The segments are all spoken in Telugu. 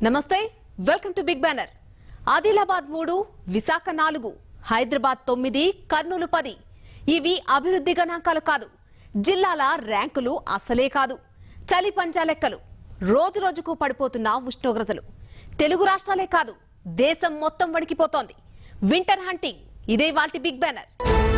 నమస్తే welcome to big banner Adilabad మూడు విశాఖ నాలుగు హైదరాబాద్ తొమ్మిది కర్నూలు పది ఇవి అభివృద్ధి గణాంకాలు కాదు జిల్లాల ర్యాంకులు అసలే కాదు చలి పంజా లెక్కలు రోజు రోజుకు పడిపోతున్న ఉష్ణోగ్రతలు తెలుగు రాష్ట్రాలే కాదు దేశం మొత్తం వణికిపోతోంది వింటర్ హంటింగ్ ఇదే వాటి బిగ్ బ్యానర్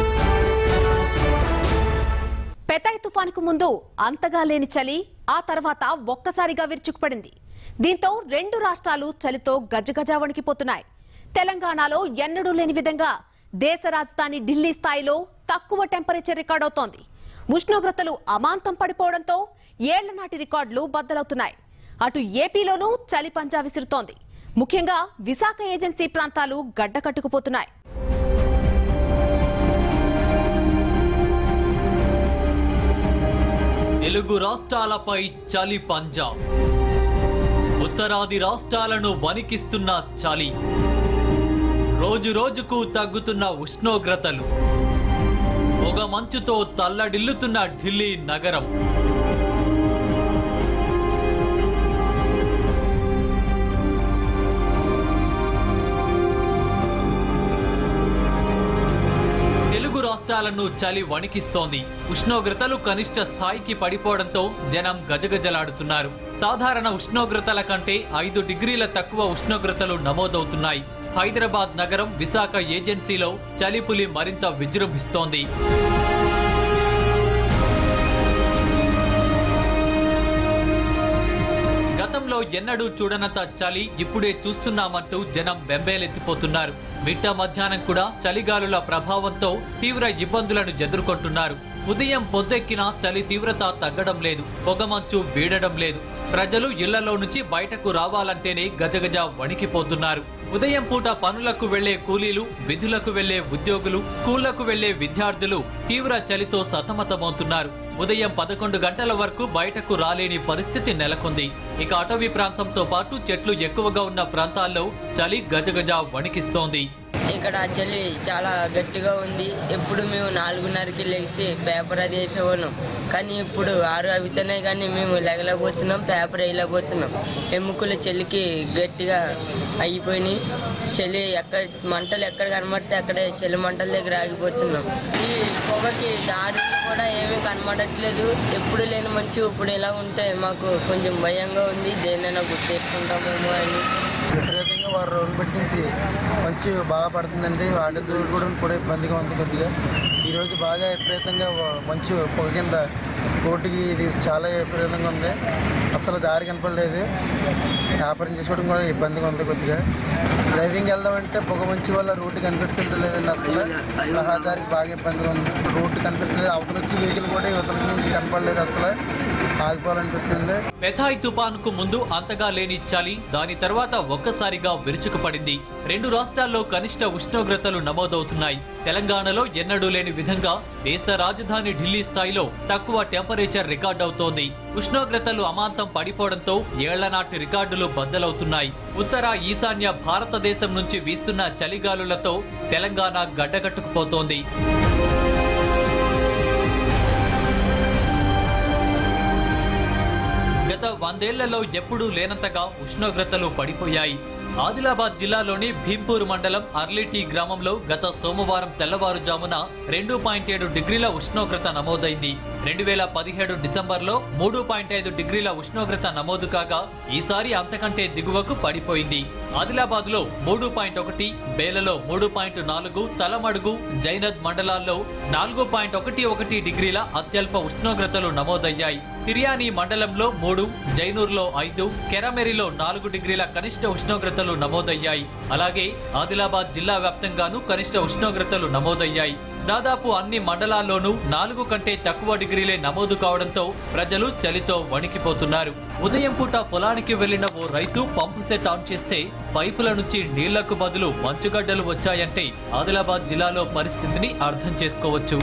పెతాయ్ తుఫానుకు ముందు అంతగా లేని చలి ఆ తర్వాత ఒక్కసారిగా విరుచుకుపడింది దీంతో రెండు రాష్ట్రాలు చలితో గజగజ వణికిపోతున్నాయి తెలంగాణలో ఎన్నడూ లేని విధంగా దేశ రాజధాని ఢిల్లీ స్థాయిలో తక్కువ టెంపరేచర్ రికార్డవుతోంది ఉష్ణోగ్రతలు అమాంతం పడిపోవడంతో ఏళ్ల నాటి రికార్డులు బద్దలవుతున్నాయి అటు ఏపీలోనూ చలి పంజా విసురుతోంది ముఖ్యంగా విశాఖ ఏజెన్సీ ప్రాంతాలు గడ్డకట్టుకుపోతున్నాయి తెలుగు రాష్ట్రాలపై చలి పంజా ఉత్తరాది రాష్ట్రాలను వణికిస్తున్న చలి రోజు రోజుకు తగ్గుతున్న ఉష్ణోగ్రతలు పొగ మంచుతో తల్లడిల్లుతున్న ఢిల్లీ నగరం తెలుగు రాష్ట్రాలను చలి వణికిస్తోంది ఉష్ణోగ్రతలు కనిష్ట స్థాయికి పడిపోవడంతో జనం గజగజలాడుతున్నారు సాధారణ ఉష్ణోగ్రతల కంటే ఐదు డిగ్రీల తక్కువ ఉష్ణోగ్రతలు నమోదవుతున్నాయి హైదరాబాద్ నగరం విశాఖ ఏజెన్సీలో చలిపులి మరింత విజృంభిస్తోంది గతంలో ఎన్నడూ చూడనంత చలి ఇప్పుడే చూస్తున్నామంటూ జనం బెంబేలెత్తిపోతున్నారు మిట్ట మధ్యాహ్నం కూడా చలిగాలుల ప్రభావంతో తీవ్ర ఇబ్బందులను ఎదుర్కొంటున్నారు ఉదయం పొద్దెక్కినా చలి తీవ్రత తగ్గడం లేదు పొగమంచు వీడడం లేదు ప్రజలు ఇళ్లలో నుంచి బయటకు రావాలంటేనే గజగజ వణికిపోతున్నారు ఉదయం పూట పనులకు వెళ్లే కూలీలు విధులకు వెళ్లే ఉద్యోగులు స్కూళ్లకు వెళ్లే విద్యార్థులు తీవ్ర చలితో సతమతమవుతున్నారు ఉదయం పదకొండు గంటల వరకు బయటకు రాలేని పరిస్థితి నెలకొంది ఇక అటవీ ప్రాంతంతో పాటు చెట్లు ఎక్కువగా ఉన్న ప్రాంతాల్లో చలి గజగజ వణికిస్తోంది ఇక్కడ చలి చాలా గట్టిగా ఉంది ఎప్పుడు మేము నాలుగున్నరకి లేచి పేపర్ అది వేసేవాళ్ళం కానీ ఇప్పుడు ఆరు అవితేనే కానీ మేము లెగలేకపోతున్నాం పేపర్ వేయలేకపోతున్నాం ఎముకలు చలికి గట్టిగా అయిపోయినాయి చలి ఎక్కడ మంటలు ఎక్కడ కనబడితే అక్కడే చలి మంటల దగ్గర ఆగిపోతున్నాం ఈ పొగకి దారి కూడా ఏమీ కనబడట్లేదు ఎప్పుడు లేని మంచు ఇప్పుడు ఇలా ఉంటే మాకు కొంచెం భయంగా ఉంది దేనైనా గుర్తెట్టుకుంటామేమో అని విపరీతంగా వారు రోజులు పెట్టించి మంచి బాగా పడుతుందండి వాటితో కూడా కూడా ఇబ్బందిగా ఉంది కొద్దిగా ఈరోజు బాగా విపరీతంగా వ- మంచు పొగ కింద రోడ్డుకి ఇది చాలా విపరీతంగా ఉంది అసలు దారి కనపడలేదు వ్యాపారం చేసుకోవడం కూడా ఇబ్బందిగా ఉంది కొద్దిగా డ్రైవింగ్ వెళ్దామంటే పొగ మంచి వల్ల రోడ్డు కనిపిస్తుంటలేదండి అసలు రహదారికి బాగా ఇబ్బందిగా ఉంది రోడ్డు కనిపిస్తలేదు అవతల వచ్చి వెహికల్ కూడా ఇవతల నుంచి కనపడలేదు అసలు ఆగిపోవాలనిపిస్తుంది పెథాయ్ తుపానుకు ముందు అంతగా లేని చలి దాని తర్వాత ఒక్కసారిగా విరుచుకుపడింది రెండు రాష్ట్రాల్లో కనిష్ట ఉష్ణోగ్రతలు నమోదవుతున్నాయి తెలంగాణలో ఎన్నడూ లేని విధంగా దేశ రాజధాని ఢిల్లీ స్థాయిలో తక్కువ టెంపరేచర్ రికార్డవుతోంది ఉష్ణోగ్రతలు అమాంతం పడిపోవడంతో ఏళ్ల నాటి రికార్డులు బద్దలవుతున్నాయి ఉత్తర ఈశాన్య భారతదేశం నుంచి వీస్తున్న చలిగాలులతో తెలంగాణ గడ్డగట్టుకుపోతోంది గత వందేళ్లలో ఎప్పుడూ లేనంతగా ఉష్ణోగ్రతలు పడిపోయాయి ఆదిలాబాద్ జిల్లాలోని భీంపూర్ మండలం అర్లిటీ గ్రామంలో గత సోమవారం తెల్లవారుజామున రెండు పాయింట్ ఏడు డిగ్రీల ఉష్ణోగ్రత నమోదైంది రెండు వేల పదిహేడు డిసెంబర్లో మూడు పాయింట్ ఐదు డిగ్రీల ఉష్ణోగ్రత నమోదు కాగా ఈసారి అంతకంటే దిగువకు పడిపోయింది ఆదిలాబాద్ లో మూడు పాయింట్ ఒకటి బేలలో మూడు పాయింట్ నాలుగు తలమడుగు జైనద్ మండలాల్లో నాలుగు పాయింట్ ఒకటి ఒకటి డిగ్రీల అత్యల్ప ఉష్ణోగ్రతలు నమోదయ్యాయి తిరియాని మండలంలో మూడు జైనూర్లో ఐదు కెరమెరిలో నాలుగు డిగ్రీల కనిష్ట ఉష్ణోగ్రతలు నమోదయ్యాయి అలాగే ఆదిలాబాద్ జిల్లా వ్యాప్తంగానూ కనిష్ట ఉష్ణోగ్రతలు నమోదయ్యాయి దాదాపు అన్ని మండలాల్లోనూ నాలుగు కంటే తక్కువ డిగ్రీలే నమోదు కావడంతో ప్రజలు చలితో వణికిపోతున్నారు ఉదయం పూట పొలానికి వెళ్లిన ఓ రైతు పంపు సెట్ ఆన్ చేస్తే పైపుల నుంచి నీళ్లకు బదులు మంచుగడ్డలు వచ్చాయంటే ఆదిలాబాద్ జిల్లాలో పరిస్థితిని అర్థం చేసుకోవచ్చు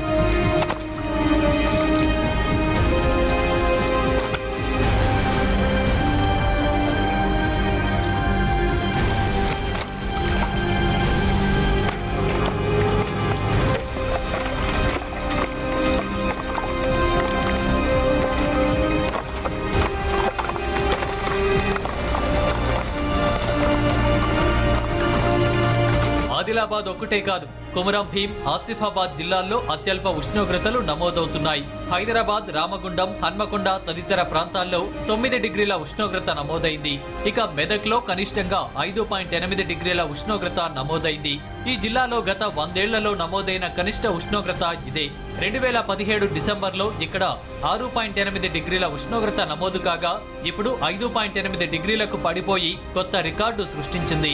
ఆదిలాబాద్ ఒక్కటే కాదు కుమరం భీం ఆసిఫాబాద్ జిల్లాల్లో అత్యల్ప ఉష్ణోగ్రతలు నమోదవుతున్నాయి హైదరాబాద్ రామగుండం హన్మకొండ తదితర ప్రాంతాల్లో తొమ్మిది డిగ్రీల ఉష్ణోగ్రత నమోదైంది ఇక మెదక్లో కనిష్టంగా ఐదు పాయింట్ ఎనిమిది డిగ్రీల ఉష్ణోగ్రత నమోదైంది ఈ జిల్లాలో గత వందేళ్లలో నమోదైన కనిష్ట ఉష్ణోగ్రత ఇదే రెండు వేల పదిహేడు డిసెంబర్లో ఇక్కడ ఆరు పాయింట్ ఎనిమిది డిగ్రీల ఉష్ణోగ్రత నమోదు కాగా ఇప్పుడు ఐదు పాయింట్ ఎనిమిది డిగ్రీలకు పడిపోయి కొత్త రికార్డు సృష్టించింది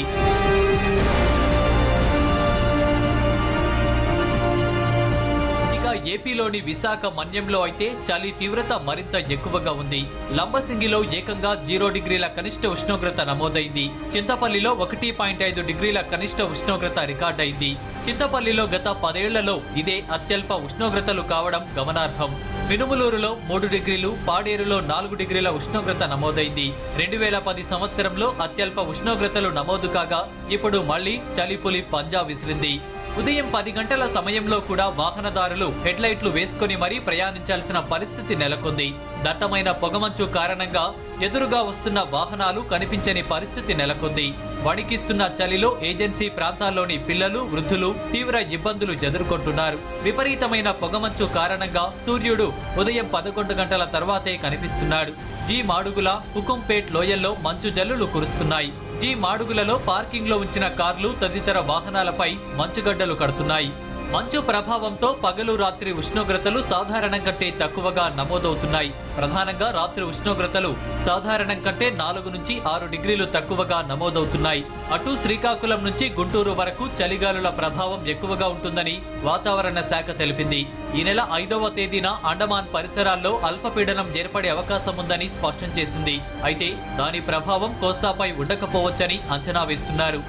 ఇక ఏపీలోని విశాఖ మన్యంలో అయితే చలి తీవ్రత మరింత ఎక్కువగా ఉంది లంబసింగిలో ఏకంగా జీరో డిగ్రీల కనిష్ట ఉష్ణోగ్రత నమోదైంది చింతపల్లిలో ఒకటి పాయింట్ ఐదు డిగ్రీల కనిష్ట ఉష్ణోగ్రత రికార్డైంది చింతపల్లిలో గత పదేళ్లలో ఇదే అత్యల్ప ఉష్ణోగ్రతలు కావడం గమనార్హం మినుములూరులో మూడు డిగ్రీలు పాడేరులో నాలుగు డిగ్రీల ఉష్ణోగ్రత నమోదైంది రెండు వేల పది సంవత్సరంలో అత్యల్ప ఉష్ణోగ్రతలు నమోదు కాగా ఇప్పుడు మళ్లీ చలిపులి పంజా విసిరింది ఉదయం పది గంటల సమయంలో కూడా వాహనదారులు హెడ్లైట్లు వేసుకుని మరీ ప్రయాణించాల్సిన పరిస్థితి నెలకొంది దట్టమైన పొగమంచు కారణంగా ఎదురుగా వస్తున్న వాహనాలు కనిపించని పరిస్థితి నెలకొంది వణికిస్తున్న చలిలో ఏజెన్సీ ప్రాంతాల్లోని పిల్లలు వృద్ధులు తీవ్ర ఇబ్బందులు ఎదుర్కొంటున్నారు విపరీతమైన పొగమంచు కారణంగా సూర్యుడు ఉదయం పదకొండు గంటల తర్వాతే కనిపిస్తున్నాడు జీ మాడుగుల హుకుంపేట్ లోయల్లో మంచు జల్లులు కురుస్తున్నాయి జీ మాడుగులలో పార్కింగ్ లో ఉంచిన కార్లు తదితర వాహనాలపై మంచుగడ్డలు కడుతున్నాయి మంచు ప్రభావంతో పగలు రాత్రి ఉష్ణోగ్రతలు సాధారణం కంటే తక్కువగా నమోదవుతున్నాయి ప్రధానంగా రాత్రి ఉష్ణోగ్రతలు సాధారణం కంటే నాలుగు నుంచి ఆరు డిగ్రీలు తక్కువగా నమోదవుతున్నాయి అటు శ్రీకాకుళం నుంచి గుంటూరు వరకు చలిగాలుల ప్రభావం ఎక్కువగా ఉంటుందని వాతావరణ శాఖ తెలిపింది ఈ నెల ఐదవ తేదీన అండమాన్ పరిసరాల్లో అల్పపీడనం ఏర్పడే అవకాశం ఉందని స్పష్టం చేసింది అయితే దాని ప్రభావం కోస్తాపై ఉండకపోవచ్చని అంచనా వేస్తున్నారు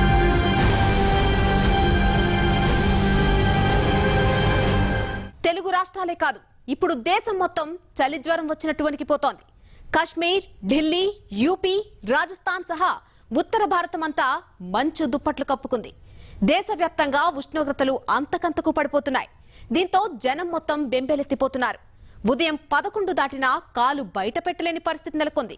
తెలుగు రాష్ట్రాలే కాదు ఇప్పుడు దేశం మొత్తం చలి జ్వరం వచ్చినట్టు వణికిపోతోంది కాశ్మీర్ ఢిల్లీ యూపీ రాజస్థాన్ సహా ఉత్తర భారతం అంతా మంచు దుప్పట్లు కప్పుకుంది దేశవ్యాప్తంగా ఉష్ణోగ్రతలు అంతకంతకు పడిపోతున్నాయి దీంతో జనం మొత్తం బెంబేలెత్తిపోతున్నారు ఉదయం పదకొండు దాటినా కాలు బయట పెట్టలేని పరిస్థితి నెలకొంది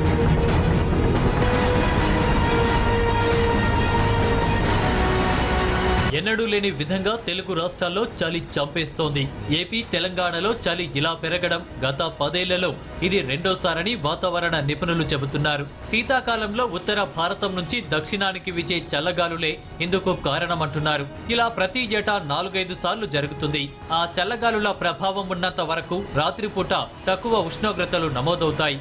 ఎన్నడూ లేని విధంగా తెలుగు రాష్ట్రాల్లో చలి చంపేస్తోంది ఏపీ తెలంగాణలో చలి ఇలా పెరగడం గత పదేళ్లలో ఇది రెండోసారని వాతావరణ నిపుణులు చెబుతున్నారు శీతాకాలంలో ఉత్తర భారతం నుంచి దక్షిణానికి విచే చల్లగాలులే ఇందుకు కారణమంటున్నారు ఇలా ప్రతి ఏటా నాలుగైదు సార్లు జరుగుతుంది ఆ చల్లగాలుల ప్రభావం ఉన్నంత వరకు రాత్రిపూట తక్కువ ఉష్ణోగ్రతలు నమోదవుతాయి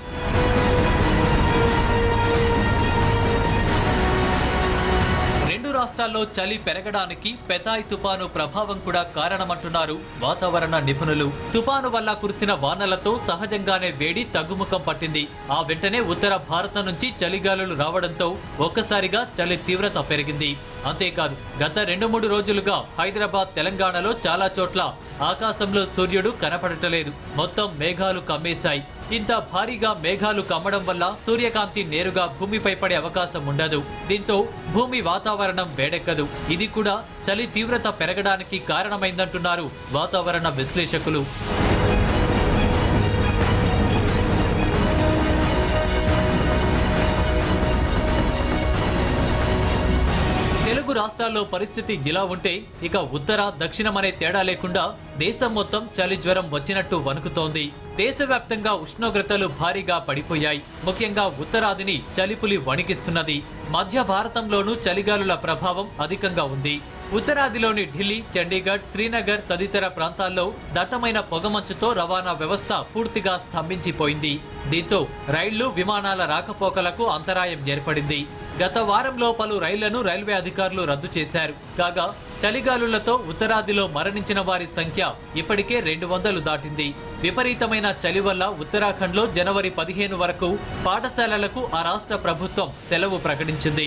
రెండు రాష్ట్రాల్లో చలి పెరగడానికి పెతాయ్ తుపాను ప్రభావం కూడా కారణమంటున్నారు వాతావరణ నిపుణులు తుపాను వల్ల కురిసిన వానలతో సహజంగానే వేడి తగ్గుముఖం పట్టింది ఆ వెంటనే ఉత్తర భారతం నుంచి చలిగాలులు రావడంతో ఒక్కసారిగా చలి తీవ్రత పెరిగింది అంతేకాదు గత రెండు మూడు రోజులుగా హైదరాబాద్ తెలంగాణలో చాలా చోట్ల ఆకాశంలో సూర్యుడు కనపడటలేదు మొత్తం మేఘాలు కమ్మేశాయి ఇంత భారీగా మేఘాలు కమ్మడం వల్ల సూర్యకాంతి నేరుగా భూమిపై పడే అవకాశం ఉండదు దీంతో భూమి వాతావరణం వేడెక్కదు ఇది కూడా చలి తీవ్రత పెరగడానికి కారణమైందంటున్నారు వాతావరణ విశ్లేషకులు తెలుగు రాష్ట్రాల్లో పరిస్థితి ఇలా ఉంటే ఇక ఉత్తర దక్షిణం అనే తేడా లేకుండా దేశం మొత్తం చలి జ్వరం వచ్చినట్టు వణుకుతోంది దేశవ్యాప్తంగా ఉష్ణోగ్రతలు భారీగా పడిపోయాయి ముఖ్యంగా ఉత్తరాదిని చలిపులి వణికిస్తున్నది మధ్య భారతంలోనూ చలిగాలుల ప్రభావం అధికంగా ఉంది ఉత్తరాదిలోని ఢిల్లీ చండీగఢ్ శ్రీనగర్ తదితర ప్రాంతాల్లో దట్టమైన పొగమంచుతో రవాణా వ్యవస్థ పూర్తిగా స్తంభించిపోయింది దీంతో రైళ్లు విమానాల రాకపోకలకు అంతరాయం ఏర్పడింది గత వారంలో పలు రైళ్లను రైల్వే అధికారులు రద్దు చేశారు కాగా చలిగాలులతో ఉత్తరాదిలో మరణించిన వారి సంఖ్య ఇప్పటికే రెండు వందలు దాటింది విపరీతమైన చలి వల్ల ఉత్తరాఖండ్లో జనవరి పదిహేను వరకు పాఠశాలలకు ఆ రాష్ట్ర ప్రభుత్వం సెలవు ప్రకటించింది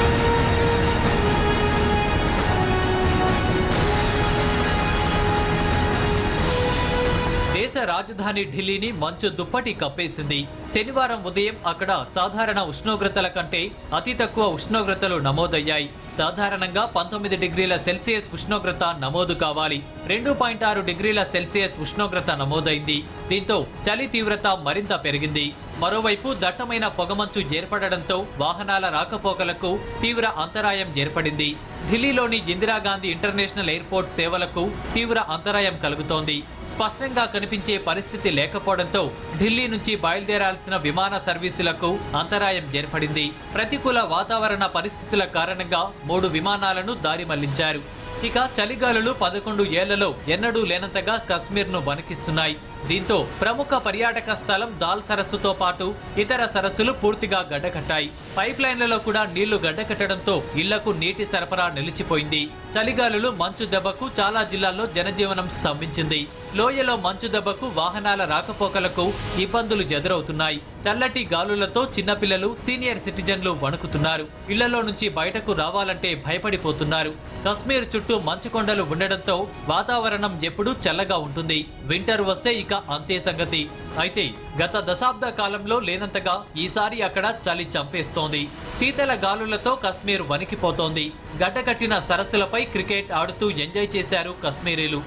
దేశ రాజధాని ఢిల్లీని మంచు దుప్పటి కప్పేసింది శనివారం ఉదయం అక్కడ సాధారణ ఉష్ణోగ్రతల కంటే అతి తక్కువ ఉష్ణోగ్రతలు నమోదయ్యాయి సాధారణంగా పంతొమ్మిది డిగ్రీల సెల్సియస్ ఉష్ణోగ్రత నమోదు కావాలి రెండు పాయింట్ ఆరు డిగ్రీల సెల్సియస్ ఉష్ణోగ్రత నమోదైంది దీంతో చలి తీవ్రత మరింత పెరిగింది మరోవైపు దట్టమైన పొగమంచు ఏర్పడడంతో వాహనాల రాకపోకలకు తీవ్ర అంతరాయం ఏర్పడింది ఢిల్లీలోని ఇందిరాగాంధీ ఇంటర్నేషనల్ ఎయిర్పోర్ట్ సేవలకు తీవ్ర అంతరాయం కలుగుతోంది స్పష్టంగా కనిపించే పరిస్థితి లేకపోవడంతో ఢిల్లీ నుంచి బయలుదేరాల్సిన విమాన సర్వీసులకు అంతరాయం ఏర్పడింది ప్రతికూల వాతావరణ పరిస్థితుల కారణంగా మూడు విమానాలను దారి మళ్లించారు ఇక చలిగాలులు పదకొండు ఏళ్లలో ఎన్నడూ లేనంతగా కశ్మీర్ను వణికిస్తున్నాయి దీంతో ప్రముఖ పర్యాటక స్థలం దాల్ సరస్సుతో పాటు ఇతర సరస్సులు పూర్తిగా గడ్డకట్టాయి పైప్ లైన్లలో కూడా నీళ్లు గడ్డకట్టడంతో ఇళ్లకు నీటి సరఫరా నిలిచిపోయింది చలిగాలులు మంచు దెబ్బకు చాలా జిల్లాల్లో జనజీవనం స్తంభించింది లోయలో మంచు దెబ్బకు వాహనాల రాకపోకలకు ఇబ్బందులు ఎదురవుతున్నాయి చల్లటి గాలులతో చిన్నపిల్లలు సీనియర్ సిటిజన్లు వణుకుతున్నారు ఇళ్లలో నుంచి బయటకు రావాలంటే భయపడిపోతున్నారు కశ్మీర్ చుట్టూ మంచు కొండలు ఉండడంతో వాతావరణం ఎప్పుడూ చల్లగా ఉంటుంది వింటర్ వస్తే ఇక అంతే సంగతి అయితే గత దశాబ్ద కాలంలో లేనంతగా ఈసారి అక్కడ చలి చంపేస్తోంది శీతల గాలులతో కశ్మీర్ వణికిపోతోంది గడ్డకట్టిన సరస్సులపై క్రికెట్ ఆడుతూ ఎంజాయ్ చేశారు కశ్మీరీలు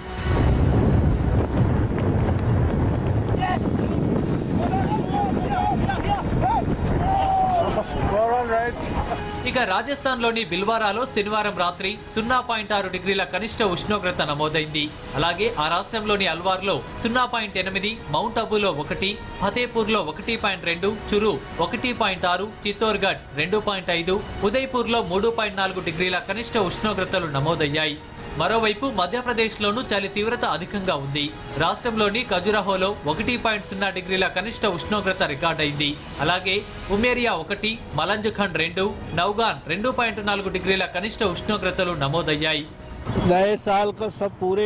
ఇక రాజస్థాన్లోని బిల్వారాలో శనివారం రాత్రి సున్నా పాయింట్ ఆరు డిగ్రీల కనిష్ట ఉష్ణోగ్రత నమోదైంది అలాగే ఆ రాష్ట్రంలోని అల్వార్లో సున్నా పాయింట్ ఎనిమిది మౌంట్ అబులో ఒకటి ఫతేపూర్లో ఒకటి పాయింట్ రెండు చురు ఒకటి పాయింట్ ఆరు చిత్తోర్గఢ్ రెండు పాయింట్ ఐదు ఉదయ్పూర్లో మూడు పాయింట్ నాలుగు డిగ్రీల కనిష్ట ఉష్ణోగ్రతలు నమోదయ్యాయి మరోవైపు మధ్యప్రదేశ్లోనూ చలి తీవ్రత అధికంగా ఉంది రాష్ట్రంలోని ఖజురహోలో ఒకటి పాయింట్ సున్నా డిగ్రీల కనిష్ట ఉష్ణోగ్రత రికార్డైంది అలాగే ఉమేరియా ఒకటి మలంజఖండ్ రెండు నౌగాన్ రెండు పాయింట్ నాలుగు డిగ్రీల కనిష్ట ఉష్ణోగ్రతలు నమోదయ్యాయి नए साल को सब पूरे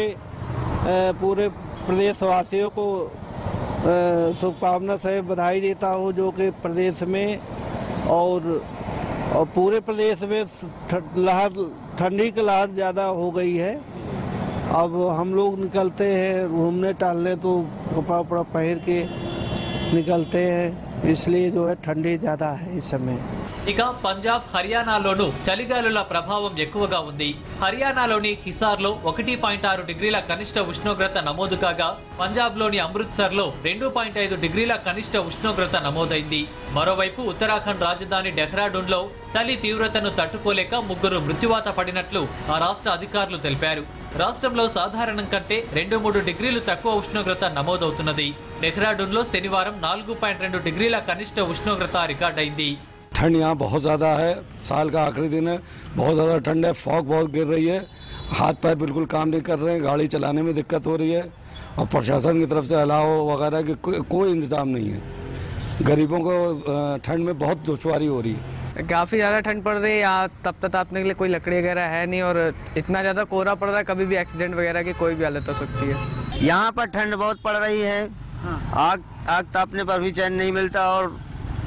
अ, पूरे प्रदेशवासियों को अ, शुभकामना से बधाई देता हूँ जो कि प्रदेश में और और पूरे प्रदेश में ठ- लहर ठंडी की लहर ज़्यादा हो गई है अब हम लोग निकलते हैं घूमने टहलने तो कपड़ा उपड़ा पहन के निकलते हैं इसलिए जो है ठंडी ज़्यादा है इस समय ఇక పంజాబ్ హర్యానాలోనూ చలిగాలుల ప్రభావం ఎక్కువగా ఉంది హర్యానాలోని హిసార్లో ఒకటి పాయింట్ ఆరు డిగ్రీల కనిష్ట ఉష్ణోగ్రత నమోదు కాగా పంజాబ్లోని అమృత్సర్లో రెండు పాయింట్ ఐదు డిగ్రీల కనిష్ట ఉష్ణోగ్రత నమోదైంది మరోవైపు ఉత్తరాఖండ్ రాజధాని డెహ్రాడూన్లో చలి తీవ్రతను తట్టుకోలేక ముగ్గురు మృత్యువాత పడినట్లు ఆ రాష్ట్ర అధికారులు తెలిపారు రాష్ట్రంలో సాధారణం కంటే రెండు మూడు డిగ్రీలు తక్కువ ఉష్ణోగ్రత నమోదవుతున్నది డెహ్రాడూన్లో శనివారం నాలుగు పాయింట్ రెండు డిగ్రీల కనిష్ట ఉష్ణోగ్రత రికార్డైంది ठंड यहाँ बहुत ज़्यादा है साल का आखिरी दिन है बहुत ज़्यादा ठंड है फॉग बहुत गिर रही है हाथ पैर बिल्कुल काम नहीं कर रहे हैं गाड़ी चलाने में दिक्कत हो रही है और प्रशासन की तरफ से अलाव वगैरह की को, कोई इंतज़ाम नहीं है गरीबों को अ, ठंड में बहुत दुश्वारी हो रही है काफ़ी ज़्यादा ठंड पड़ रही है यहाँ तपता तापने के लिए कोई लकड़ी वगैरह है नहीं और इतना ज़्यादा कोहरा पड़ रहा है कभी भी एक्सीडेंट वगैरह की कोई भी हालत हो सकती है यहाँ पर ठंड बहुत पड़ रही है आग आग तापने पर भी चैन नहीं मिलता और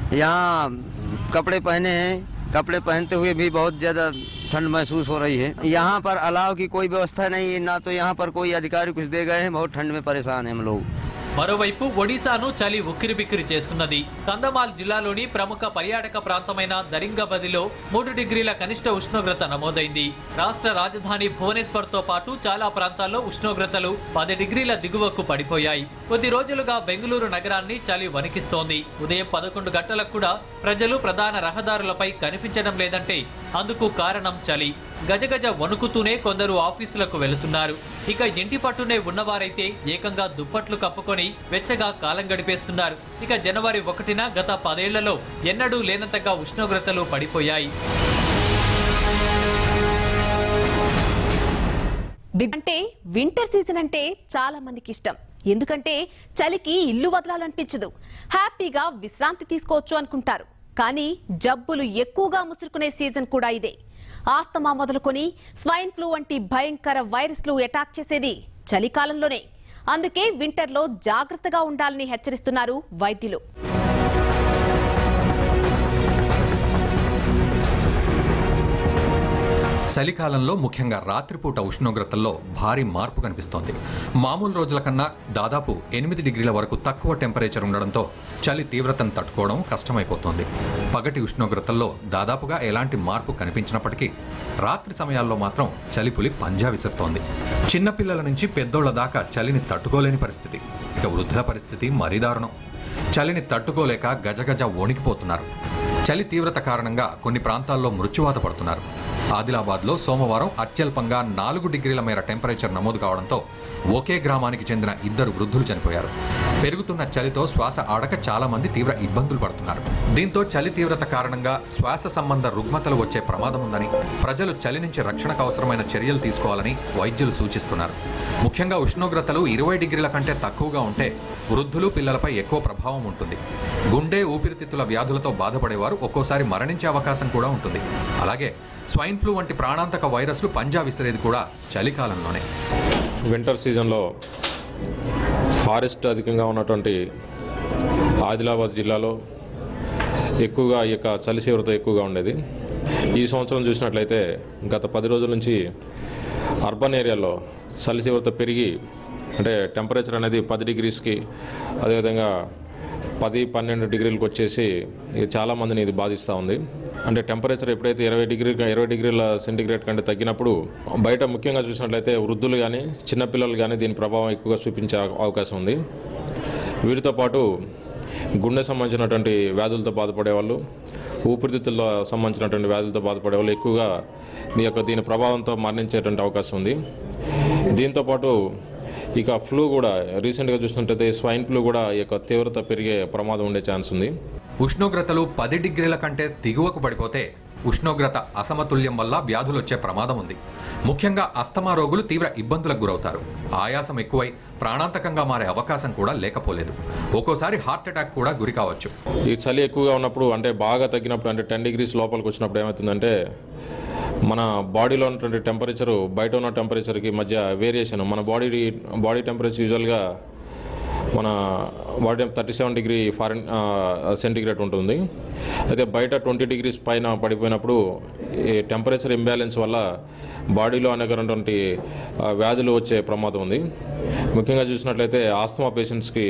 यहाँ कपड़े पहने हैं कपड़े पहनते हुए भी बहुत ज़्यादा ठंड महसूस हो रही है यहाँ पर अलाव की कोई व्यवस्था नहीं है ना तो यहाँ पर कोई अधिकारी कुछ दे गए हैं बहुत ठंड में परेशान हैं हम लोग మరోవైపు ఒడిశాను చలి ఉక్కిరిబిక్కిరి చేస్తున్నది కందమాల్ జిల్లాలోని ప్రముఖ పర్యాటక ప్రాంతమైన దరింగబదిలో మూడు డిగ్రీల కనిష్ట ఉష్ణోగ్రత నమోదైంది రాష్ట్ర రాజధాని భువనేశ్వర్ తో పాటు చాలా ప్రాంతాల్లో ఉష్ణోగ్రతలు పది డిగ్రీల దిగువకు పడిపోయాయి కొద్ది రోజులుగా బెంగళూరు నగరాన్ని చలి వణికిస్తోంది ఉదయం పదకొండు గంటలకు కూడా ప్రజలు ప్రధాన రహదారులపై కనిపించడం లేదంటే అందుకు కారణం చలి గజగజ వణుకుతూనే కొందరు ఆఫీసులకు వెళుతున్నారు ఇక ఇంటి పట్టునే ఉన్నవారైతే ఏకంగా దుప్పట్లు కప్పుకొని వెచ్చగా కాలం గడిపేస్తున్నారు ఇక జనవరి ఒకటిన గత పదేళ్లలో ఎన్నడూ లేనంతగా ఉష్ణోగ్రతలు పడిపోయాయి బిగ్ అంటే వింటర్ సీజన్ అంటే చాలా మందికి ఇష్టం ఎందుకంటే చలికి ఇల్లు వదలాలనిపించదు హ్యాపీగా విశ్రాంతి తీసుకోవచ్చు అనుకుంటారు కానీ జబ్బులు ఎక్కువగా ముసురుకునే సీజన్ కూడా ఇదే ఆస్తమా మొదలుకొని స్వైన్ ఫ్లూ వంటి భయంకర వైరస్లు అటాక్ చేసేది చలికాలంలోనే అందుకే వింటర్లో జాగ్రత్తగా ఉండాలని హెచ్చరిస్తున్నారు వైద్యులు చలికాలంలో ముఖ్యంగా రాత్రిపూట ఉష్ణోగ్రతల్లో భారీ మార్పు కనిపిస్తోంది మామూలు రోజుల కన్నా దాదాపు ఎనిమిది డిగ్రీల వరకు తక్కువ టెంపరేచర్ ఉండడంతో చలి తీవ్రతను తట్టుకోవడం కష్టమైపోతోంది పగటి ఉష్ణోగ్రతల్లో దాదాపుగా ఎలాంటి మార్పు కనిపించినప్పటికీ రాత్రి సమయాల్లో మాత్రం చలిపులి పంజా విసురుతోంది చిన్నపిల్లల నుంచి పెద్దోళ్ల దాకా చలిని తట్టుకోలేని పరిస్థితి ఇక వృద్ధుల పరిస్థితి మరీ దారుణం చలిని తట్టుకోలేక గజగజ వణికిపోతున్నారు చలి తీవ్రత కారణంగా కొన్ని ప్రాంతాల్లో మృత్యువాత పడుతున్నారు ఆదిలాబాద్లో సోమవారం అత్యల్పంగా నాలుగు డిగ్రీల మేర టెంపరేచర్ నమోదు కావడంతో ఒకే గ్రామానికి చెందిన ఇద్దరు వృద్ధులు చనిపోయారు పెరుగుతున్న చలితో శ్వాస ఆడక చాలా మంది తీవ్ర ఇబ్బందులు పడుతున్నారు దీంతో చలి తీవ్రత కారణంగా శ్వాస సంబంధ రుగ్మతలు వచ్చే ప్రమాదం ఉందని ప్రజలు చలి నుంచి రక్షణకు అవసరమైన చర్యలు తీసుకోవాలని వైద్యులు సూచిస్తున్నారు ముఖ్యంగా ఉష్ణోగ్రతలు ఇరవై డిగ్రీల కంటే తక్కువగా ఉంటే వృద్ధులు పిల్లలపై ఎక్కువ ప్రభావం ఉంటుంది గుండె ఊపిరితిత్తుల వ్యాధులతో బాధపడేవారు ఒక్కోసారి మరణించే అవకాశం కూడా ఉంటుంది అలాగే స్వైన్ ఫ్లూ వంటి ప్రాణాంతక వైరస్లు పంజా విసిరేది కూడా చలికాలంలోనే వింటర్ సీజన్లో ఫారెస్ట్ అధికంగా ఉన్నటువంటి ఆదిలాబాద్ జిల్లాలో ఎక్కువగా ఈ యొక్క చలి తీవ్రత ఎక్కువగా ఉండేది ఈ సంవత్సరం చూసినట్లయితే గత పది రోజుల నుంచి అర్బన్ ఏరియాలో చలి తీవ్రత పెరిగి అంటే టెంపరేచర్ అనేది పది డిగ్రీస్కి అదేవిధంగా పది పన్నెండు డిగ్రీలకు వచ్చేసి ఇది చాలా మందిని ఇది బాధిస్తూ ఉంది అంటే టెంపరేచర్ ఎప్పుడైతే ఇరవై డిగ్రీ ఇరవై డిగ్రీల సెంటిగ్రేడ్ కంటే తగ్గినప్పుడు బయట ముఖ్యంగా చూసినట్లయితే వృద్ధులు కానీ చిన్నపిల్లలు కానీ దీని ప్రభావం ఎక్కువగా చూపించే అవ- అవకాశం ఉంది వీరితో పాటు గుండె సంబంధించినటువంటి వ్యాధులతో బాధపడే వాళ్ళు ఊపిరితిత్తుల్లో సంబంధించినటువంటి వ్యాధులతో బాధపడే వాళ్ళు ఎక్కువగా ఈ యొక్క దీని ప్రభావంతో మరణించేటువంటి అవకాశం ఉంది దీంతోపాటు ఇక ఫ్లూ కూడా రీసెంట్గా చూసినట్టయితే స్వైన్ ఫ్లూ కూడా ఈ యొక్క తీవ్రత పెరిగే ప్రమాదం ఉండే ఛాన్స్ ఉంది ఉష్ణోగ్రతలు పది డిగ్రీల కంటే దిగువకు పడిపోతే ఉష్ణోగ్రత అసమతుల్యం వల్ల వ్యాధులు వచ్చే ప్రమాదం ఉంది ముఖ్యంగా అస్తమా రోగులు తీవ్ర ఇబ్బందులకు గురవుతారు ఆయాసం ఎక్కువై ప్రాణాంతకంగా మారే అవకాశం కూడా లేకపోలేదు ఒక్కోసారి హార్ట్ అటాక్ కూడా గురి కావచ్చు ఈ చలి ఎక్కువగా ఉన్నప్పుడు అంటే బాగా తగ్గినప్పుడు అంటే టెన్ డిగ్రీస్ లోపలికి వచ్చినప్పుడు ఏమవుతుందంటే మన బాడీలో ఉన్నటువంటి టెంపరేచరు బయట ఉన్న టెంపరేచర్కి మధ్య వేరియేషన్ మన బాడీ బాడీ టెంపరేచర్ యూజువల్గా మన body thirty seven degree Fahrenheit centigrade ఉంటుంది అయితే బయట ట్వంటీ డిగ్రీస్ పైన పడిపోయినప్పుడు ఈ టెంపరేచర్ ఇంబ్యాలెన్స్ వల్ల బాడీలో అనేకటువంటి ఆ, వ్యాధులు వచ్చే ప్రమాదం ఉంది ముఖ్యంగా చూసినట్లయితే ఆస్తమా పేషెంట్స్కి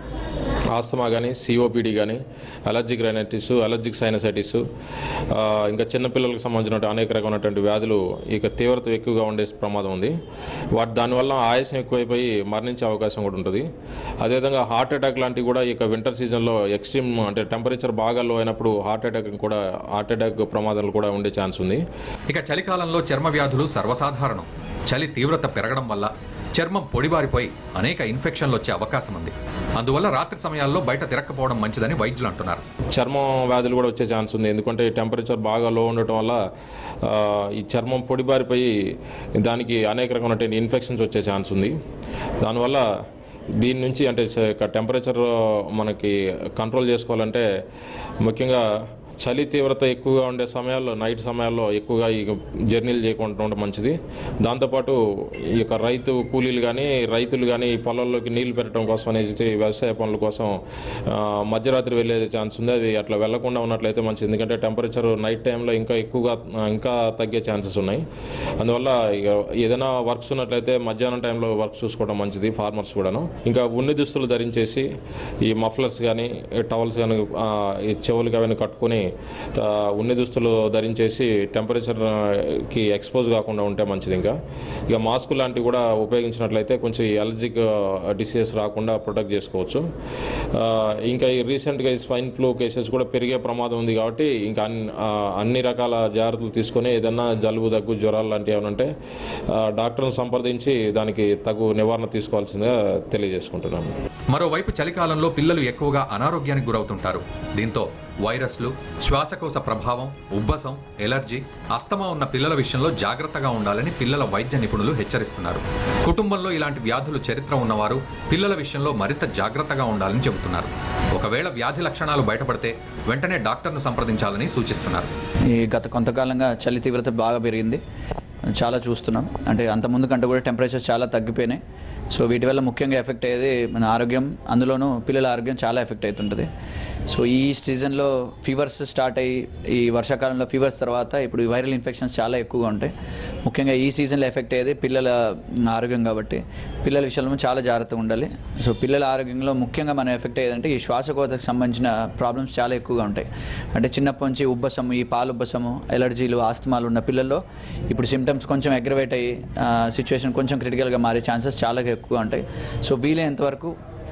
ఆస్తమా కానీ సిఓపిడి కానీ అలర్జిక్ రైనైటిస్ అలర్జిక్ సైనసైటిస్ ఆ, ఇంకా చిన్నపిల్లలకు సంబంధించిన అనేక రకమైనటువంటి వ్యాధులు ఇక తీవ్రత ఎక్కువగా ఉండే ప్రమాదం ఉంది వాటి దానివల్ల ఆయాసం ఎక్కువైపోయి మరణించే అవకాశం కూడా ఉంటుంది అదేవిధంగా హార్ట్ అటాక్ లాంటివి కూడా ఇక వింటర్ సీజన్లో ఎక్స్ట్రీమ్ అంటే టెంపరేచర్ బాగా లో అయినప్పుడు హార్ట్ అటాక్ కూడా హార్ట్ అటాక్ ప్రమాదాలు కూడా ఉండే ఛాన్స్ ఉంది ఇక చలికాలంలో చర్మ వ్యాధులు సర్వసాధారణం చలి తీవ్రత పెరగడం వల్ల చర్మం పొడిబారిపోయి అనేక ఇన్ఫెక్షన్లు వచ్చే అవకాశం ఉంది అందువల్ల రాత్రి సమయాల్లో బయట తిరక్కపోవడం మంచిదని వైద్యులు అంటున్నారు చర్మం వ్యాధులు కూడా వచ్చే ఛాన్స్ ఉంది ఎందుకంటే ఈ టెంపరేచర్ బాగా లో ఉండటం వల్ల ఆ, ఈ చర్మం పొడిబారిపోయి దానికి అనేక రకమైనటువంటి ఇన్ఫెక్షన్స్ వచ్చే ఛాన్స్ ఉంది దానివల్ల దీని నుంచి అంటే టెంపరేచర్ మనకి కంట్రోల్ చేసుకోవాలంటే ముఖ్యంగా చలి తీవ్రత ఎక్కువగా ఉండే సమయాల్లో నైట్ సమయాల్లో ఎక్కువగా ఈ జర్నీలు చేయకుండా ఉండడం మంచిది దాంతోపాటు ఈ యొక్క రైతు కూలీలు కానీ రైతులు కానీ ఈ పొలాల్లోకి నీళ్లు పెట్టడం కోసం అనేది వ్యవసాయ పనుల కోసం ఆ, మధ్యరాత్రి వెళ్ళే ఛాన్స్ ఉంది అది అట్లా వెళ్లకుండా ఉన్నట్లయితే మంచిది ఎందుకంటే టెంపరేచర్ నైట్ టైంలో ఇంకా ఎక్కువగా ఆ, ఇంకా తగ్గే ఛాన్సెస్ ఉన్నాయి అందువల్ల ఇక ఏదైనా వర్క్స్ ఉన్నట్లయితే మధ్యాహ్నం టైంలో వర్క్ చూసుకోవడం మంచిది ఫార్మర్స్ కూడాను ఇంకా ఉన్ని దుస్తులు ధరించేసి ఈ మఫ్లర్స్ కానీ టవల్స్ కానీ ఈ చెవులు అవన్నీ కట్టుకొని ఆ, ఉన్ని దుస్తులు ధరించేసి టెంపరేచర్కి ఎక్స్పోజ్ కాకుండా ఉంటే మంచిది ఇంకా ఇక మాస్క్ లాంటివి కూడా ఉపయోగించినట్లయితే కొంచెం ఈ అలర్జిక్ డిసీజెస్ రాకుండా ప్రొటెక్ట్ చేసుకోవచ్చు ఆ, ఇంకా ఈ రీసెంట్గా ఈ స్వైన్ ఫ్లూ కేసెస్ కూడా పెరిగే ప్రమాదం ఉంది కాబట్టి ఇంకా అన్ని ఆ, అన్ని రకాల జాగ్రత్తలు తీసుకొని ఏదన్నా జలుబు దగ్గు జ్వరాలు లాంటివి ఏమైనా ఉంటే ఆ, డాక్టర్ని సంప్రదించి దానికి తగు నివారణ తీసుకోవాల్సిందిగా తెలియజేసుకుంటున్నాను మరోవైపు చలికాలంలో పిల్లలు ఎక్కువగా అనారోగ్యానికి గురవుతుంటారు దీంతో వైరస్లు శ్వాసకోశ ప్రభావం ఉబ్బసం ఎలర్జీ అస్తమా ఉన్న పిల్లల విషయంలో జాగ్రత్తగా ఉండాలని పిల్లల వైద్య నిపుణులు హెచ్చరిస్తున్నారు కుటుంబంలో ఇలాంటి వ్యాధులు చరిత్ర ఉన్నవారు పిల్లల విషయంలో మరింత జాగ్రత్తగా ఉండాలని చెబుతున్నారు ఒకవేళ వ్యాధి లక్షణాలు బయటపడితే వెంటనే డాక్టర్ను సంప్రదించాలని సూచిస్తున్నారు ఈ గత కొంతకాలంగా చలి తీవ్రత బాగా పెరిగింది చాలా చూస్తున్నాం అంటే అంత ముందు కంటే కూడా టెంపరేచర్స్ చాలా తగ్గిపోయినాయి సో వీటి వల్ల ముఖ్యంగా ఎఫెక్ట్ అయ్యేది మన ఆరోగ్యం అందులోనూ పిల్లల ఆరోగ్యం చాలా ఎఫెక్ట్ అవుతుంటుంది సో ఈ సీజన్లో ఫీవర్స్ స్టార్ట్ అయ్యి ఈ వర్షాకాలంలో ఫీవర్స్ తర్వాత ఇప్పుడు ఈ వైరల్ ఇన్ఫెక్షన్స్ చాలా ఎక్కువగా ఉంటాయి ముఖ్యంగా ఈ సీజన్లో ఎఫెక్ట్ అయ్యేది పిల్లల ఆరోగ్యం కాబట్టి పిల్లల విషయంలో చాలా జాగ్రత్తగా ఉండాలి సో పిల్లల ఆరోగ్యంలో ముఖ్యంగా మనం ఎఫెక్ట్ అయ్యేదంటే ఈ శ్వాసకోశకు సంబంధించిన ప్రాబ్లమ్స్ చాలా ఎక్కువగా ఉంటాయి అంటే చిన్నప్పటి నుంచి ఉబ్బసము ఈ పాలు ఉబ్బసము ఎలర్జీలు ఆస్తమాలు ఉన్న పిల్లల్లో ఇప్పుడు సిమ్టమ్స్ కొంచెం అగ్రవేట్ అయ్యి సిచ్యువేషన్ కొంచెం క్రిటికల్గా మారే ఛాన్సెస్ చాలా ఎక్కువగా ఉంటాయి సో వీలైనంత వరకు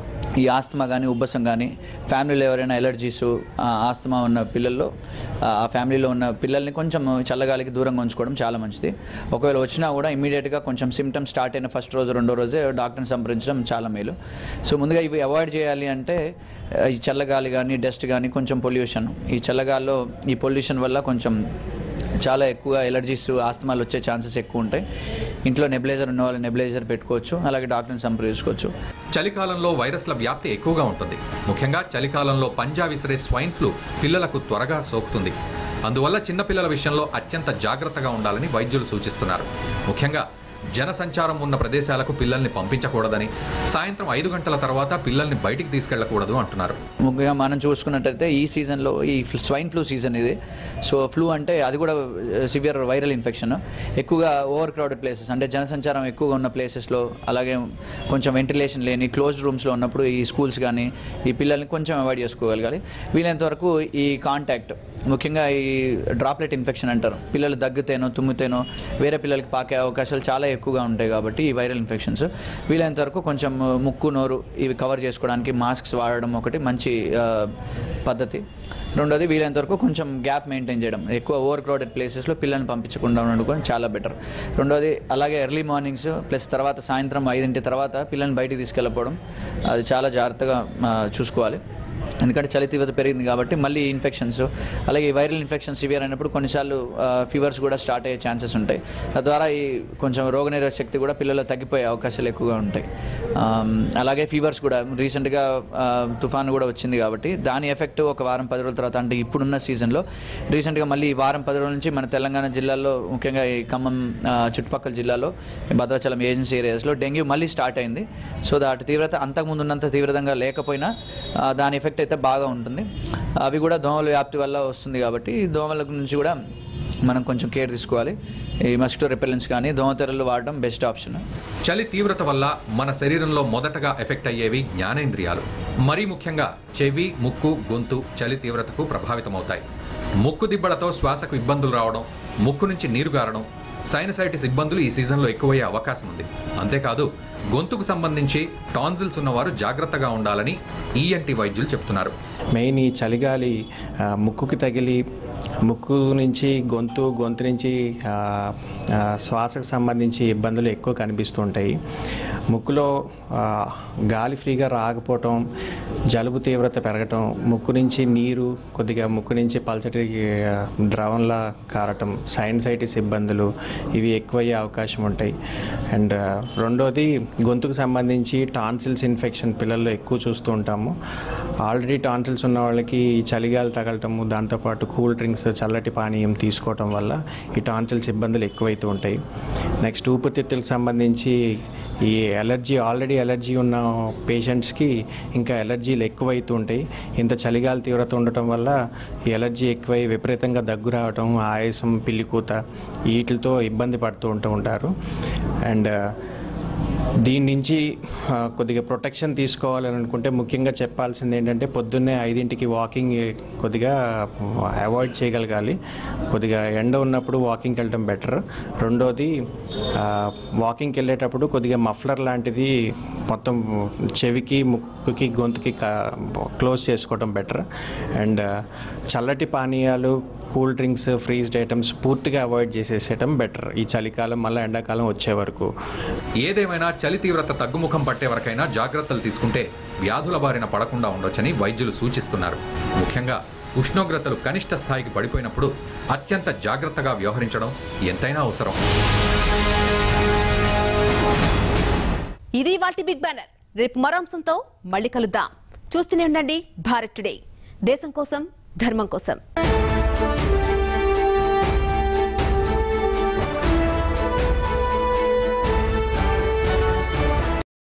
ఈ ఆస్తమా కానీ ఉబ్బసం కానీ ఫ్యామిలీలో ఎవరైనా ఎలర్జీస్ ఆస్తమా ఉన్న పిల్లల్లో ఆ ఆ ఫ్యామిలీలో ఉన్న పిల్లల్ని కొంచెం చల్లగాలికి దూరంగా ఉంచుకోవడం చాలా మంచిది ఒకవేళ వచ్చినా కూడా ఇమీడియట్గా కొంచెం సిమ్టమ్స్ స్టార్ట్ అయిన ఫస్ట్ రోజు రెండో రోజే డాక్టర్ని సంప్రదించడం చాలా మేలు సో ముందుగా ఇవి అవాయిడ్ చేయాలి అంటే ఆ, ఈ చల్లగాలి కానీ డస్ట్ కానీ కొంచెం పొల్యూషన్ ఈ చల్లగాల్లో ఈ పొల్యూషన్ వల్ల కొంచెం చాలా ఎక్కువగా ఎలర్జీస్ ఆస్తమాలు వచ్చే ఛాన్సెస్ ఎక్కువ ఉంటాయి ఇంట్లో నెబిలైజర్ ఉన్న వాళ్ళు నెబిలైజర్ పెట్టుకోవచ్చు అలాగే డాక్టర్ని సంప్రదించుకోవచ్చు చలికాలంలో వైరస్ల వ్యాప్తి ఎక్కువగా ఉంటుంది ముఖ్యంగా చలికాలంలో పంజా విసిరే స్వైన్ ఫ్లూ పిల్లలకు త్వరగా సోకుతుంది అందువల్ల చిన్నపిల్లల విషయంలో అత్యంత జాగ్రత్తగా ఉండాలని వైద్యులు సూచిస్తున్నారు ముఖ్యంగా జనసంచారం ఉన్న ప్రదేశాలకు పిల్లల్ని పంపించకూడదని సాయంత్రం ఐదు గంటల తర్వాత పిల్లల్ని బయటికి తీసుకెళ్లకూడదు అంటున్నారు ముఖ్యంగా మనం చూసుకున్నట్టయితే ఈ సీజన్లో ఈ స్వైన్ ఫ్లూ సీజన్ ఇది సో ఫ్లూ అంటే అది కూడా సివియర్ వైరల్ ఇన్ఫెక్షన్ ఎక్కువగా ఓవర్ క్రౌడెడ్ ప్లేసెస్ అంటే జనసంచారం ఎక్కువగా ఉన్న ప్లేసెస్లో అలాగే కొంచెం వెంటిలేషన్ లేని క్లోజ్డ్ రూమ్స్లో ఉన్నప్పుడు ఈ స్కూల్స్ కానీ ఈ పిల్లల్ని కొంచెం అవాయిడ్ చేసుకోగలగాలి వీలైనంత వరకు ఈ కాంటాక్ట్ ముఖ్యంగా ఈ డ్రాప్లెట్ ఇన్ఫెక్షన్ అంటారు పిల్లలు దగ్గుతేనో తుమ్మితేనో వేరే పిల్లలకి పాకే అవకాశాలు చాలా ఎక్కువగా ఉంటాయి కాబట్టి ఈ వైరల్ ఇన్ఫెక్షన్స్ వీలైనంత వరకు కొంచెం ముక్కు నోరు ఇవి కవర్ చేసుకోవడానికి మాస్క్స్ వాడడం ఒకటి మంచి ఆ, పద్ధతి రెండోది వీలైనంత వరకు కొంచెం గ్యాప్ మెయింటైన్ చేయడం ఎక్కువ ఓవర్ క్రౌడెడ్ ప్లేసెస్లో పిల్లల్ని పంపించకుండా ఉండడం చాలా బెటర్ రెండోది అలాగే ఎర్లీ మార్నింగ్స్ ప్లస్ తర్వాత సాయంత్రం ఐదింటి తర్వాత పిల్లల్ని బయటికి తీసుకెళ్ళకపోవడం అది చాలా జాగ్రత్తగా ఆ, చూసుకోవాలి ఎందుకంటే చలి తీవ్రత పెరిగింది కాబట్టి మళ్ళీ ఇన్ఫెక్షన్స్ అలాగే ఈ వైరల్ ఇన్ఫెక్షన్ సివియర్ అయినప్పుడు కొన్నిసార్లు ఫీవర్స్ కూడా స్టార్ట్ అయ్యే ఛాన్సెస్ ఉంటాయి తద్వారా ఈ కొంచెం రోగనిరోధక శక్తి కూడా పిల్లల్లో తగ్గిపోయే అవకాశాలు ఎక్కువగా ఉంటాయి ఆమ్, అలాగే ఫీవర్స్ కూడా రీసెంట్గా తుఫాను కూడా వచ్చింది కాబట్టి దాని ఎఫెక్ట్ ఒక వారం పది రోజుల తర్వాత అంటే ఇప్పుడున్న సీజన్లో రీసెంట్గా మళ్ళీ ఈ వారం పది రోజుల నుంచి మన తెలంగాణ జిల్లాలో ముఖ్యంగా ఈ ఖమ్మం ఆ, చుట్టుపక్కల జిల్లాలో ఈ భద్రాచలం ఏజెన్సీ ఏరియాస్లో డెంగ్యూ మళ్ళీ స్టార్ట్ అయింది సో దాటి తీవ్రత అంతకుముందు ఉన్నంత తీవ్రంగా లేకపోయినా ఆ, దాని ఎఫెక్ట్ అయితే బాగా ఉంటుంది అవి కూడా దోమల వ్యాప్తి వల్ల వస్తుంది కాబట్టి ఈ దోమల నుంచి కూడా మనం కొంచెం కేర్ తీసుకోవాలి ఈ మస్కిటో రిపెలెన్స్ కానీ దోమతెరలు వాడడం బెస్ట్ ఆప్షన్ చలి తీవ్రత వల్ల మన శరీరంలో మొదటగా ఎఫెక్ట్ అయ్యేవి జ్ఞానేంద్రియాలు మరీ ముఖ్యంగా చెవి ముక్కు గొంతు చలి తీవ్రతకు ప్రభావితమవుతాయి ముక్కు దిబ్బలతో శ్వాసకు ఇబ్బందులు రావడం ముక్కు నుంచి నీరు గారడం సైనసైటిస్ ఇబ్బందులు ఈ సీజన్లో ఎక్కువయ్యే అవకాశం ఉంది అంతేకాదు గొంతుకు సంబంధించి టాన్సిల్స్ ఉన్నవారు జాగ్రత్తగా ఉండాలని ఈఎన్టీ వైద్యులు చెప్తున్నారు మెయిన్ ఈ చలిగాలి ఆ, ముక్కుకి తగిలి ముక్కు నుంచి గొంతు గొంతు నుంచి ఆ, ఆ, శ్వాసకు సంబంధించి ఇబ్బందులు ఎక్కువ కనిపిస్తూ ఉంటాయి ముక్కులో ఆ, గాలి ఫ్రీగా రాకపోవటం జలుబు తీవ్రత పెరగటం ముక్కు నుంచి నీరు కొద్దిగా ముక్కు నుంచి పల్చటి ఆ, ద్రవంలా కారటం సైనసైటిస్ ఇబ్బందులు ఇవి ఎక్కువయ్యే అవకాశం ఉంటాయి అండ్ ఆ, రెండోది గొంతుకు సంబంధించి టాన్సిల్స్ ఇన్ఫెక్షన్ పిల్లల్లో ఎక్కువ చూస్తూ ఉంటాము ఆల్రెడీ టాన్సిల్స్ ఉన్న వాళ్ళకి ఈ చలిగాలి తగలటము దాంతోపాటు కూల్ డ్రింక్స్ చల్లటి పానీయం తీసుకోవటం వల్ల ఈ టాన్సిల్స్ ఇబ్బందులు ఎక్కువైతూ ఉంటాయి నెక్స్ట్ ఊపిరితిత్తులకు సంబంధించి ఈ ఎలర్జీ ఆల్రెడీ ఎలర్జీ ఉన్న పేషెంట్స్కి ఇంకా ఎలర్జీలు ఎక్కువైతూ ఉంటాయి ఇంత చలిగాలి తీవ్రత ఉండటం వల్ల ఈ ఎలర్జీ ఎక్కువై విపరీతంగా దగ్గు రావటం ఆయాసం పిల్లికూత వీటితో ఇబ్బంది పడుతూ ఉంటూ ఉంటారు అండ్ దీని నుంచి ఆ, కొద్దిగా ప్రొటెక్షన్ తీసుకోవాలని అనుకుంటే ముఖ్యంగా చెప్పాల్సింది ఏంటంటే పొద్దున్నే ఐదింటికి వాకింగ్ కొద్దిగా అవాయిడ్ చేయగలగాలి కొద్దిగా ఎండ ఉన్నప్పుడు వాకింగ్కి వెళ్ళడం బెటర్ రెండోది ఆ, వాకింగ్కి వెళ్ళేటప్పుడు కొద్దిగా మఫ్లర్ లాంటిది మొత్తం చెవికి ముక్కుకి గొంతుకి క్లోజ్ చేసుకోవడం బెటర్ అండ్ చల్లటి పానీయాలు కూల్ డ్రింక్స్ ఫ్రీజ్డ్ ఐటమ్స్ పూర్తిగా అవాయిడ్ చేసేసేయటం బెటర్ ఈ చలికాలం మళ్ళీ ఎండాకాలం వచ్చే వరకు ఏదేమైనా చలి తీవ్రత తగ్గుముఖం పట్టే వరకైనా జాగ్రత్తలు తీసుకుంటే వ్యాధుల బారిన పడకుండా ఉండొచ్చని వైద్యులు సూచిస్తున్నారు ముఖ్యంగా ఉష్ణోగ్రతలు కనిష్ట స్థాయికి పడిపోయినప్పుడు అత్యంత జాగ్రత్తగా వ్యవహరించడం ఎంతైనా అవసరం ఇది వాటి బిగ్ బ్యానర్ రేపు మరో అంశంతో మళ్ళీ కలుద్దాం చూస్తూనే ఉండండి భారత్ టుడే దేశం కోసం ధర్మం కోసం